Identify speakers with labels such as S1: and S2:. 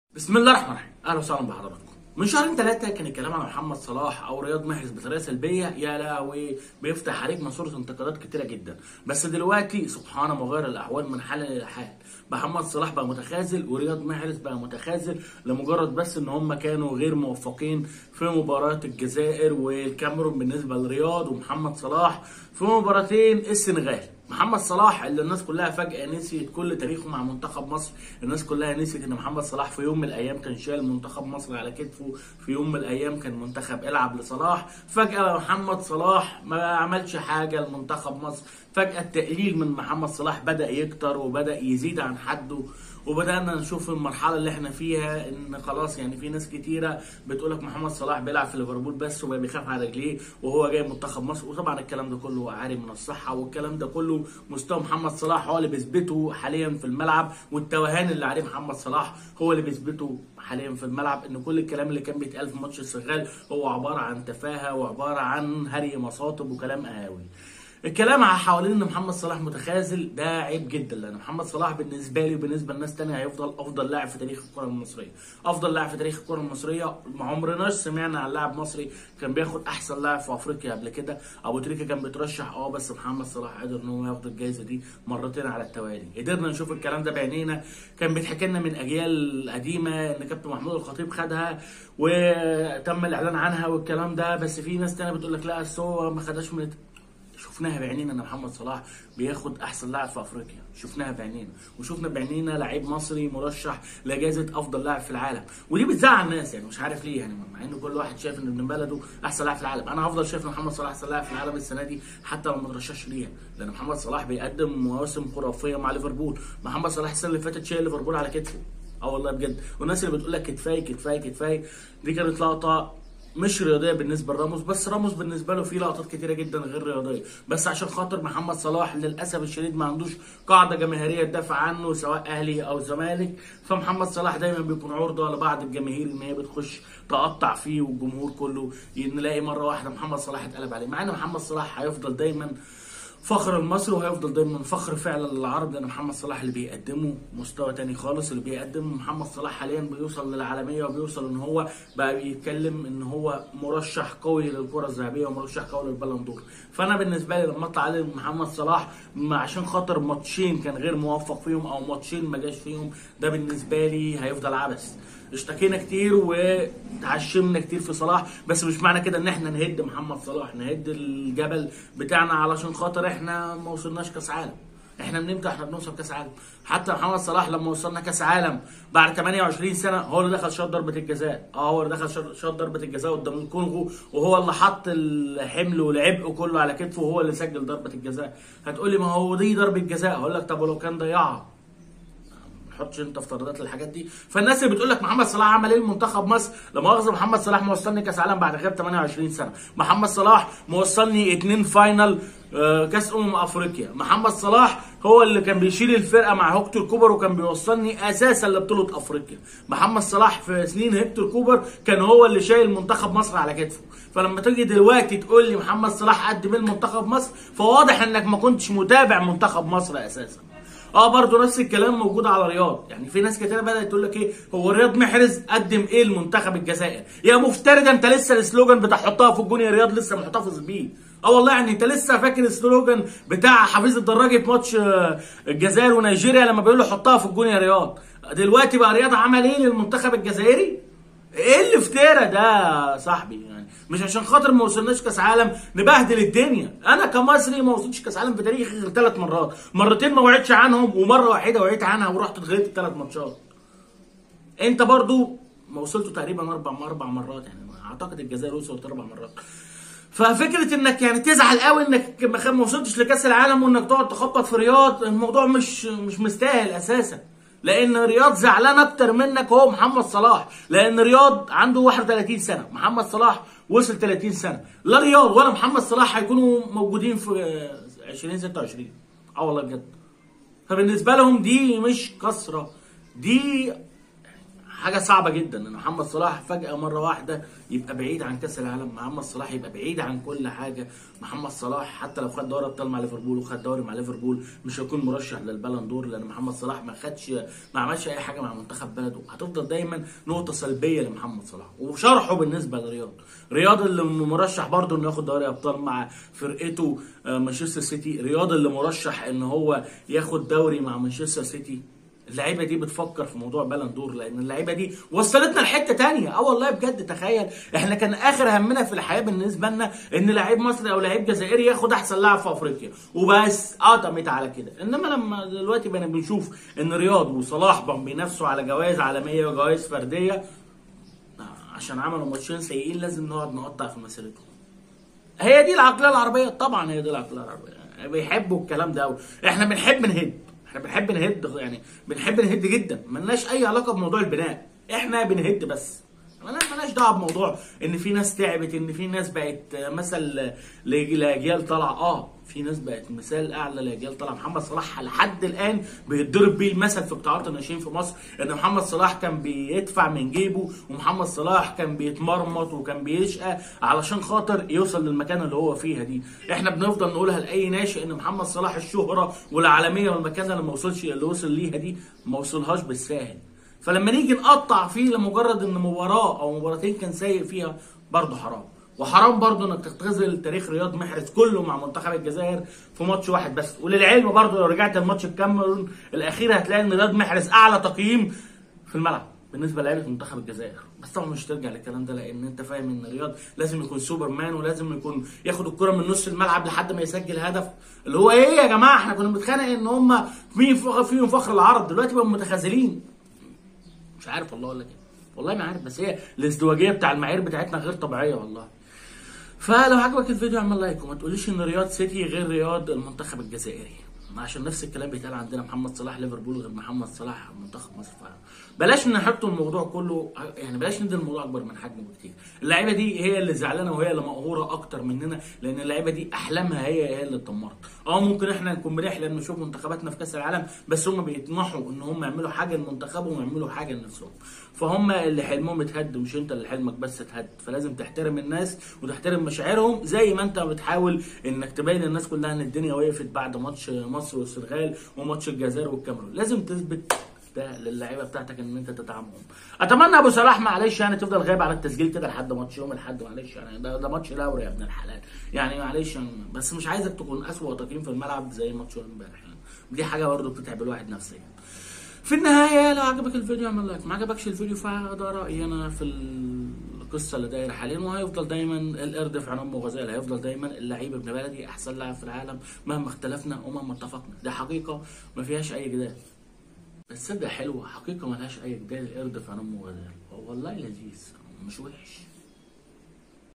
S1: بسم الله الرحمن الرحيم اهلا وسهلا بحضراتكم من شهرين ثلاثه كان الكلام عن محمد صلاح او رياض محرز بطريقه سلبيه يا لهوي بيفتح عليك ماسوره انتقادات كتيره جدا بس دلوقتي سبحان مغير الاحوال من حال الى حال محمد صلاح بقى متخاذل ورياض محرز بقى متخاذل لمجرد بس ان هم كانوا غير موفقين في مباراه الجزائر والكاميرون بالنسبه لرياض ومحمد صلاح في مباراتين السنغال محمد صلاح اللي الناس كلها فجأة نسيت كل تاريخه مع منتخب مصر، الناس كلها نسيت ان محمد صلاح في يوم من الايام كان شايل منتخب مصر على كتفه، في يوم من الايام كان منتخب العب لصلاح، فجأة محمد صلاح ما عملش حاجة لمنتخب مصر، فجأة التقليل من محمد صلاح بدأ يكتر وبدأ يزيد عن حده وبدانا نشوف المرحله اللي احنا فيها ان خلاص يعني في ناس كتيره بتقول لك محمد صلاح بيلعب في ليفربول بس وبقى بيخاف على رجليه وهو جاي منتخب مصر وطبعا الكلام ده كله عاري من الصحه والكلام ده كله مستوى محمد صلاح هو اللي بيثبته حاليا في الملعب والتوهان اللي عليه محمد صلاح هو اللي بيثبته حاليا في الملعب ان كل الكلام اللي كان بيتقال في ماتش السنغال هو عباره عن تفاهه وعباره عن هري مصاطب وكلام قهاوي الكلام على حوالين ان محمد صلاح متخاذل ده عيب جدا لان محمد صلاح بالنسبه لي وبالنسبه لناس تانية هيفضل افضل لاعب في تاريخ الكره المصريه افضل لاعب في تاريخ الكره المصريه ما عمرناش سمعنا عن لاعب مصري كان بياخد احسن لاعب في افريقيا قبل كده ابو تريكه كان بيترشح اه بس محمد صلاح قدر ان هو ياخد الجائزه دي مرتين على التوالي قدرنا نشوف الكلام ده بعينينا كان بيتحكي لنا من اجيال قديمه ان كابتن محمود الخطيب خدها وتم الاعلان عنها والكلام ده بس في ناس تانية بتقول لك لا أصل هو ما خدهاش من شفناها بعينينا ان محمد صلاح بياخد احسن لاعب في افريقيا شفناها بعينينا وشفنا بعينينا لعيب مصري مرشح لجائزه افضل لاعب في العالم ودي بتزعل الناس يعني مش عارف ليه يعني مع ان كل واحد شايف ان ابن بلده احسن لاعب في العالم انا هفضل شايف ان محمد صلاح احسن لاعب في العالم السنه دي حتى لو ما ترشحش ليها لان محمد صلاح بيقدم مواسم خرافيه مع ليفربول محمد صلاح السنه اللي فاتت شايل ليفربول على كتفه اه والله بجد والناس اللي بتقول لك كتفاي كتفاي كتفاي دي كانت لقطه مش رياضيه بالنسبه لراموس بس راموس بالنسبه له في لقطات كتيره جدا غير رياضيه بس عشان خاطر محمد صلاح للاسف الشديد ما عندوش قاعده جماهيريه تدافع عنه سواء اهلي او زمالك فمحمد صلاح دايما بيكون عرضه لبعض الجماهير ان هي بتخش تقطع فيه والجمهور كله نلاقي مره واحده محمد صلاح اتقلب عليه مع ان محمد صلاح هيفضل دايما فخر لمصر وهيفضل دايما فخر فعلا للعرب لان محمد صلاح اللي بيقدمه مستوى تاني خالص اللي بيقدمه محمد صلاح حاليا بيوصل للعالميه وبيوصل ان هو بقى بيتكلم ان هو مرشح قوي للكره الذهبيه ومرشح قوي للبالون دور فانا بالنسبه لي لما اطلع عليه محمد صلاح عشان خاطر ماتشين كان غير موفق فيهم او ماتشين ما جاش فيهم ده بالنسبه لي هيفضل عبث اشتكينا كتير وتعشمنا كتير في صلاح بس مش معنى كده ان احنا نهد محمد صلاح نهد الجبل بتاعنا علشان خاطر احنا ما وصلناش كاس عالم احنا من امتى احنا بنوصل كاس عالم حتى محمد صلاح لما وصلنا كاس عالم بعد 28 سنه هو اللي دخل شاط ضربه الجزاء اه هو اللي دخل شاط ضربه الجزاء قدام الكونغو وهو اللي حط الحمل والعبء كله على كتفه وهو اللي سجل ضربه الجزاء هتقولي ما هو دي ضربه جزاء هقول لك طب ولو كان ضيعها تحطش انت افتراضات للحاجات دي فالناس اللي بتقول لك محمد صلاح عمل ايه لمنتخب مصر لا مؤاخذه محمد صلاح موصلني كاس عالم بعد غياب 28 سنه محمد صلاح موصلني اتنين فاينل كاس امم افريقيا محمد صلاح هو اللي كان بيشيل الفرقه مع هيكتور كوبر وكان بيوصلني اساسا لبطوله افريقيا محمد صلاح في سنين هيكتور كوبر كان هو اللي شايل منتخب مصر على كتفه فلما تيجي دلوقتي تقول لي محمد صلاح قدم ايه لمنتخب مصر فواضح انك ما كنتش متابع منتخب مصر اساسا اه برضه نفس الكلام موجود على رياض يعني في ناس كتير بدات تقول لك ايه هو رياض محرز قدم ايه لمنتخب الجزائر يا مفترض انت لسه السلوجان بتاع حطها في الجون يا رياض لسه محتفظ بيه اه والله يعني انت لسه فاكر السلوجان بتاع حفيظ الدراجي في ماتش الجزائر ونيجيريا لما بيقول له حطها في الجون يا رياض دلوقتي بقى رياض عمل ايه للمنتخب الجزائري ايه الافتراء ده صاحبي يعني مش عشان خاطر ما وصلناش كاس عالم نبهدل الدنيا انا كمصري ما وصلتش كاس عالم في تاريخي غير ثلاث مرات مرتين ما وعدتش عنهم ومره واحده وعيت عنها ورحت اتغلبت الثلاث ماتشات انت برضو ما وصلتوا تقريبا اربع اربع مرات يعني اعتقد الجزائر وصلت اربع مرات ففكره انك يعني تزعل قوي انك ما وصلتش لكاس العالم وانك تقعد تخبط في رياض الموضوع مش مش مستاهل اساسا لان رياض زعلان اكتر منك هو محمد صلاح لان رياض عنده 31 سنه محمد صلاح وصل 30 سنه لا رياض ولا محمد صلاح هيكونوا موجودين في 2026 اه والله بجد فبالنسبه لهم دي مش كسره دي حاجه صعبه جدا ان محمد صلاح فجاه مره واحده يبقى بعيد عن كاس العالم محمد صلاح يبقى بعيد عن كل حاجه محمد صلاح حتى لو خد دوري ابطال مع ليفربول وخد دوري مع ليفربول مش هيكون مرشح للبالون دور لان محمد صلاح ما خدش ما عملش اي حاجه مع منتخب بلده هتفضل دايما نقطه سلبيه لمحمد صلاح وشرحه بالنسبه لرياض رياض اللي مرشح برضه انه ياخد دوري ابطال مع فرقته آه، مانشستر سيتي رياض اللي مرشح ان هو ياخد دوري مع مانشستر سيتي اللعيبه دي بتفكر في موضوع بالون دور لان اللعيبه دي وصلتنا لحته تانية اه والله بجد تخيل احنا كان اخر همنا في الحياه بالنسبه لنا ان لعيب مصري او لعيب جزائري ياخد احسن لاعب في افريقيا وبس اه تميت على كده انما لما دلوقتي بقينا بنشوف ان رياض وصلاح بقوا بينافسوا على جوائز عالميه وجوائز فرديه آه، عشان عملوا ماتشين سيئين لازم نقعد نقطع في مسيرتهم هي دي العقليه العربيه طبعا هي دي العقليه العربيه بيحبوا الكلام ده قوي احنا بنحب نهد احنا بنحب نهد يعني بنحب نهد جدا ملناش اي علاقه بموضوع البناء احنا بنهد بس ملناش ملناش دعوه بموضوع ان في ناس تعبت ان في ناس بقت مثل ل- لاجيال طالعه اه في ناس بقت مثال اعلى لاجيال طالعه محمد صلاح لحد الان بيتضرب بيه المثل في قطاعات الناشئين في مصر ان محمد صلاح كان بيدفع من جيبه ومحمد صلاح كان بيتمرمط وكان بيشقى علشان خاطر يوصل للمكان اللي هو فيها دي احنا بنفضل نقولها لاي ناشئ ان محمد صلاح الشهره والعالميه والمكانه اللي ما وصلش اللي وصل ليها دي ما وصلهاش بالساهل فلما نيجي نقطع فيه لمجرد ان مباراه او مباراتين كان سيء فيها برضه حرام وحرام برضه انك تختزل تاريخ رياض محرز كله مع منتخب الجزائر في ماتش واحد بس وللعلم برضه لو رجعت الماتش الكاميرون الاخير هتلاقي ان رياض محرز اعلى تقييم في الملعب بالنسبه لعيبه منتخب الجزائر بس طبعا مش ترجع للكلام ده لان انت فاهم ان رياض لازم يكون سوبرمان ولازم يكون ياخد الكره من نص الملعب لحد ما يسجل هدف اللي هو ايه يا جماعه احنا كنا بنتخانق ان هم مين فخر فيهم فخر العرب دلوقتي بقوا متخاذلين مش عارف والله ولا كده والله ما عارف بس هي الازدواجيه بتاع المعايير بتاعتنا غير طبيعيه والله فلو عجبك الفيديو اعمل لايك وما تقوليش ان رياض سيتي غير رياض المنتخب الجزائري عشان نفس الكلام بيتقال عندنا محمد صلاح ليفربول غير محمد صلاح منتخب مصر ف- بلاش نحط الموضوع كله يعني بلاش ندي الموضوع اكبر من حجمه بكتير اللعيبه دي هي اللي زعلانه وهي اللي مقهوره اكتر مننا لان اللعيبه دي احلامها هي هي اللي اتدمرت اه ممكن احنا نكون بنحلم نشوف منتخباتنا في كاس العالم بس هم بيطمحوا ان هم يعملوا حاجه لمنتخبهم ويعملوا حاجه لنفسهم فهم اللي حلمهم اتهد مش انت اللي حلمك بس اتهد فلازم تحترم الناس وتحترم مشاعرهم زي ما انت بتحاول انك تبين للناس كلها ان الدنيا وقفت بعد ماتش مصر والسنغال وماتش الجزائر والكاميرون لازم تثبت ده للعيبه بتاعتك ان انت تدعمهم اتمنى ابو صلاح معلش يعني تفضل غايب على التسجيل كده لحد ماتش يوم الاحد معلش يعني ده, ده ماتش دوري يا ابن الحلال يعني معلش يعني بس مش عايزك تكون اسوأ تقييم في الملعب زي ماتش امبارح يعني دي حاجه برضه بتتعب الواحد نفسيا في النهاية لو عجبك الفيديو اعمل لايك ما عجبكش الفيديو فده رأيي أنا في القصة اللي دايرة حاليا وهيفضل دايما القرد في عين أمه غزال هيفضل دايما اللعيب ابن بلدي أحسن لاعب في العالم مهما اختلفنا ومهما اتفقنا ده حقيقة ما فيهاش أي جدال بس تصدق حلوة حقيقة ما لهاش أي جدال القرد في عين أمه غزال والله لذيذ مش وحش